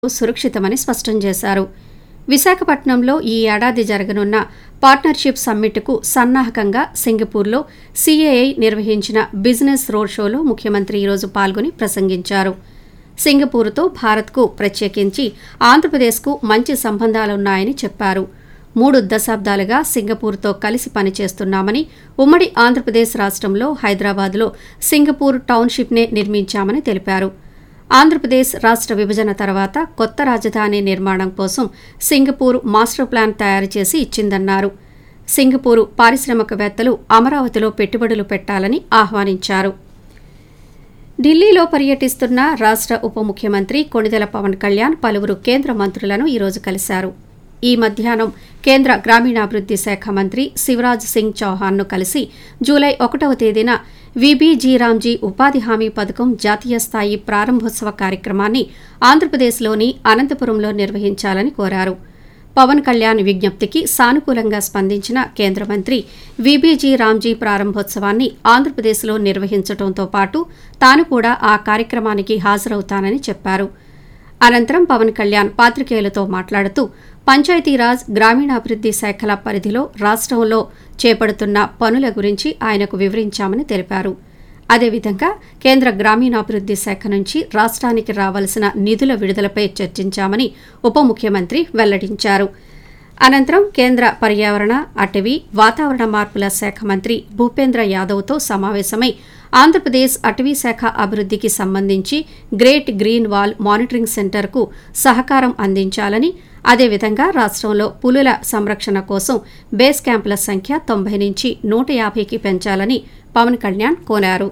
సురక్షితమని స్పష్టం చేశారు విశాఖపట్నంలో ఈ ఏడాది జరగనున్న పార్ట్నర్షిప్ సమ్మిట్కు సన్నాహకంగా సింగపూర్లో సిఏఐ నిర్వహించిన బిజినెస్ రోడ్ షోలో ముఖ్యమంత్రి ఈరోజు పాల్గొని ప్రసంగించారు సింగపూర్తో భారత్కు ప్రత్యేకించి ఆంధ్రప్రదేశ్కు మంచి సంబంధాలున్నాయని చెప్పారు మూడు దశాబ్దాలుగా సింగపూర్తో కలిసి పనిచేస్తున్నామని ఉమ్మడి ఆంధ్రప్రదేశ్ రాష్ట్రంలో హైదరాబాద్లో సింగపూర్ టౌన్షిప్నే నిర్మించామని తెలిపారు ఆంధ్రప్రదేశ్ రాష్ట్ర విభజన తర్వాత కొత్త రాజధాని నిర్మాణం కోసం సింగపూర్ మాస్టర్ ప్లాన్ తయారు చేసి ఇచ్చిందన్నారు సింగపూరు పారిశ్రామికవేత్తలు అమరావతిలో పెట్టుబడులు పెట్టాలని ఆహ్వానించారు ఢిల్లీలో పర్యటిస్తున్న రాష్ట్ర ఉప ముఖ్యమంత్రి కొణిదెల పవన్ కళ్యాణ్ పలువురు కేంద్ర మంత్రులను ఈరోజు కలిశారు ఈ మధ్యాహ్నం కేంద్ర గ్రామీణాభివృద్ధి శాఖ మంత్రి శివరాజ్ సింగ్ చౌహాన్ను కలిసి జూలై ఒకటవ తేదీన విబీజీరామ్జీ ఉపాధి హామీ పథకం జాతీయ స్థాయి ప్రారంభోత్సవ కార్యక్రమాన్ని ఆంధ్రప్రదేశ్లోని అనంతపురంలో నిర్వహించాలని కోరారు పవన్ కళ్యాణ్ విజ్ఞప్తికి సానుకూలంగా స్పందించిన కేంద్ర మంత్రి విబీజీ రామ్జీ ప్రారంభోత్సవాన్ని ఆంధ్రప్రదేశ్లో నిర్వహించడంతో పాటు తాను కూడా ఆ కార్యక్రమానికి హాజరవుతానని చెప్పారు అనంతరం పవన్ కళ్యాణ్ పాత్రికేయులతో మాట్లాడుతూ పంచాయతీరాజ్ గ్రామీణాభివృద్ధి శాఖల పరిధిలో రాష్ట్రంలో చేపడుతున్న పనుల గురించి ఆయనకు వివరించామని తెలిపారు అదేవిధంగా కేంద్ర గ్రామీణాభివృద్ధి శాఖ నుంచి రాష్ట్రానికి రావాల్సిన నిధుల విడుదలపై చర్చించామని ఉప ముఖ్యమంత్రి వెల్లడించారు అనంతరం కేంద్ర పర్యావరణ అటవీ వాతావరణ మార్పుల శాఖ మంత్రి భూపేంద్ర యాదవ్తో సమావేశమై ఆంధ్రప్రదేశ్ అటవీ శాఖ అభివృద్ధికి సంబంధించి గ్రేట్ గ్రీన్ వాల్ మానిటరింగ్ సెంటర్కు సహకారం అందించాలని అదేవిధంగా రాష్ట్రంలో పులుల సంరక్షణ కోసం బేస్ క్యాంపుల సంఖ్య తొంభై నుంచి నూట యాభైకి పెంచాలని పవన్ కళ్యాణ్ కోరారు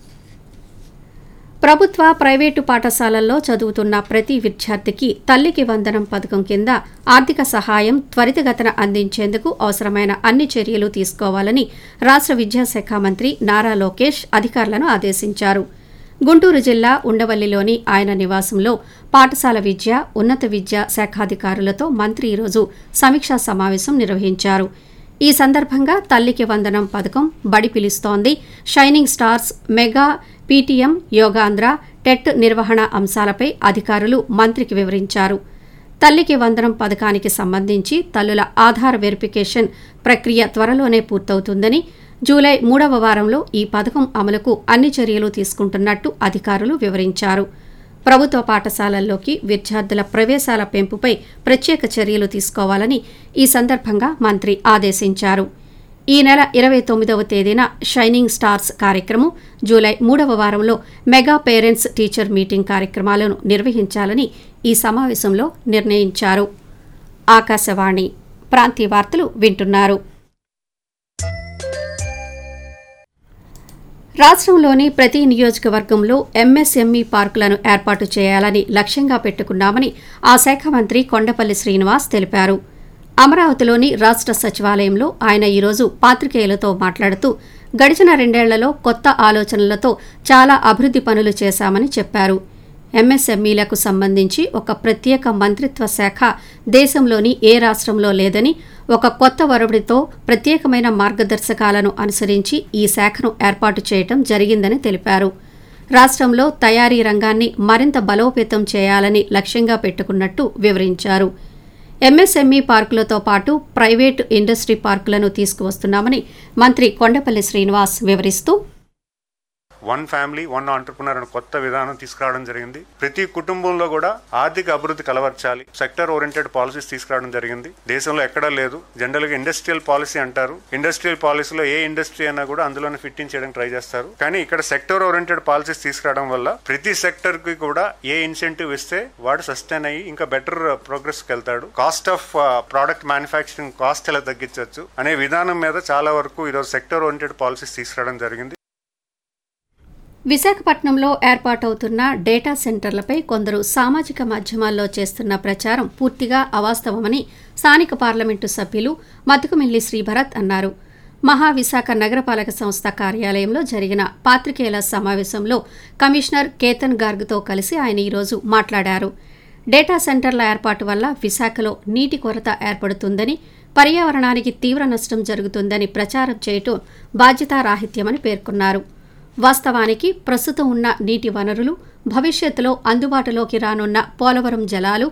ప్రభుత్వ ప్రైవేటు పాఠశాలల్లో చదువుతున్న ప్రతి విద్యార్థికి తల్లికి వందనం పథకం కింద ఆర్థిక సహాయం త్వరితగతిన అందించేందుకు అవసరమైన అన్ని చర్యలు తీసుకోవాలని రాష్ట్ర విద్యాశాఖ మంత్రి నారా లోకేష్ అధికారులను ఆదేశించారు గుంటూరు జిల్లా ఉండవల్లిలోని ఆయన నివాసంలో పాఠశాల విద్య ఉన్నత విద్య శాఖాధికారులతో మంత్రి ఈరోజు సమీక్షా సమావేశం నిర్వహించారు ఈ సందర్భంగా తల్లికి వందనం పథకం బడి పిలుస్తోంది shining stars mega PTM Yogandhra TET నిర్వహణ అంశాలపై అధికారులు మంత్రికి వివరించారు తల్లికి వందనం పథకానికి సంబంధించి తల్లుల ఆధార్ వెరిఫికేషన్ ప్రక్రియ త్వరలోనే పూర్తవుతుందని జూలై మూడవ వారంలో ఈ పథకం అమలుకు అన్ని చర్యలు తీసుకుంటున్నట్టు అధికారులు వివరించారు ప్రభుత్వ పాఠశాలల్లోకి విద్యార్థుల ప్రవేశాల పెంపుపై ప్రత్యేక చర్యలు తీసుకోవాలని ఈ సందర్భంగా మంత్రి ఆదేశించారు ఈ నెల ఇరవై తొమ్మిదవ తేదీన షైనింగ్ స్టార్స్ కార్యక్రమం జూలై మూడవ వారంలో మెగా పేరెంట్స్ టీచర్ మీటింగ్ కార్యక్రమాలను నిర్వహించాలని ఈ సమావేశంలో నిర్ణయించారు ఆకాశవాణి ప్రాంతీయ వార్తలు వింటున్నారు రాష్ట్రంలోని ప్రతి నియోజకవర్గంలో ఎంఎస్ఎంఈ పార్కులను ఏర్పాటు చేయాలని లక్ష్యంగా పెట్టుకున్నామని ఆ శాఖ మంత్రి కొండపల్లి శ్రీనివాస్ తెలిపారు అమరావతిలోని రాష్ట్ర సచివాలయంలో ఆయన ఈరోజు పాత్రికేయులతో మాట్లాడుతూ గడిచిన రెండేళ్లలో కొత్త ఆలోచనలతో చాలా అభివృద్ధి పనులు చేశామని చెప్పారు ఎంఎస్ఎంఈలకు సంబంధించి ఒక ప్రత్యేక మంత్రిత్వ శాఖ దేశంలోని ఏ రాష్ట్రంలో లేదని ఒక కొత్త వరవడితో ప్రత్యేకమైన మార్గదర్శకాలను అనుసరించి ఈ శాఖను ఏర్పాటు చేయటం జరిగిందని తెలిపారు రాష్ట్రంలో తయారీ రంగాన్ని మరింత బలోపేతం చేయాలని లక్ష్యంగా పెట్టుకున్నట్టు వివరించారు ఎంఎస్ఎంఈ పార్కులతో పాటు ప్రైవేటు ఇండస్ట్రీ పార్కులను తీసుకువస్తున్నామని మంత్రి కొండపల్లి శ్రీనివాస్ వివరిస్తూ వన్ ఫ్యామిలీ వన్ ఆంటర్ప్రినర్ అనే కొత్త విధానం తీసుకురావడం జరిగింది ప్రతి కుటుంబంలో కూడా ఆర్థిక అభివృద్ధి కలవర్చాలి సెక్టర్ ఓరియంటెడ్ పాలసీస్ తీసుకురావడం జరిగింది దేశంలో ఎక్కడా లేదు జనరల్ గా ఇండస్ట్రియల్ పాలసీ అంటారు ఇండస్ట్రియల్ పాలసీలో ఏ ఇండస్ట్రీ అయినా కూడా అందులోనే ఫిట్టింగ్ చేయడానికి ట్రై చేస్తారు కానీ ఇక్కడ సెక్టర్ ఓరియంటెడ్ పాలసీస్ తీసుకురావడం వల్ల ప్రతి సెక్టర్ కి కూడా ఏ ఇన్సెంటివ్ ఇస్తే వాడు సస్టైన్ అయ్యి ఇంకా బెటర్ ప్రోగ్రెస్ కి వెళ్తాడు cost of product manufacturing cost ఎలా తగ్గించవచ్చు అనే విధానం మీద చాలా వరకు ఈరోజు సెక్టర్ ఓరియంటెడ్ పాలసీస్ తీసుకురావడం జరిగింది విశాఖపట్నంలో ఏర్పాటవుతున్న డేటా సెంటర్లపై కొందరు సామాజిక మాధ్యమాల్లో చేస్తున్న ప్రచారం పూర్తిగా అవాస్తవమని స్థానిక పార్లమెంటు సభ్యులు మతుకుమిల్లి శ్రీభరత్ అన్నారు మహావిశాఖ నగరపాలక సంస్థ కార్యాలయంలో జరిగిన పాత్రికేయుల సమావేశంలో కమిషనర్ కేతన్ గార్గ్తో కలిసి ఆయన ఈరోజు మాట్లాడారు డేటా సెంటర్ల ఏర్పాటు వల్ల విశాఖలో నీటి కొరత ఏర్పడుతుందని పర్యావరణానికి తీవ్ర నష్టం జరుగుతుందని ప్రచారం చేయటం బాధ్యతారాహిత్యమని పేర్కొన్నారు వాస్తవానికి ప్రస్తుతం ఉన్న నీటి వనరులు భవిష్యత్తులో అందుబాటులోకి రానున్న పోలవరం జలాలు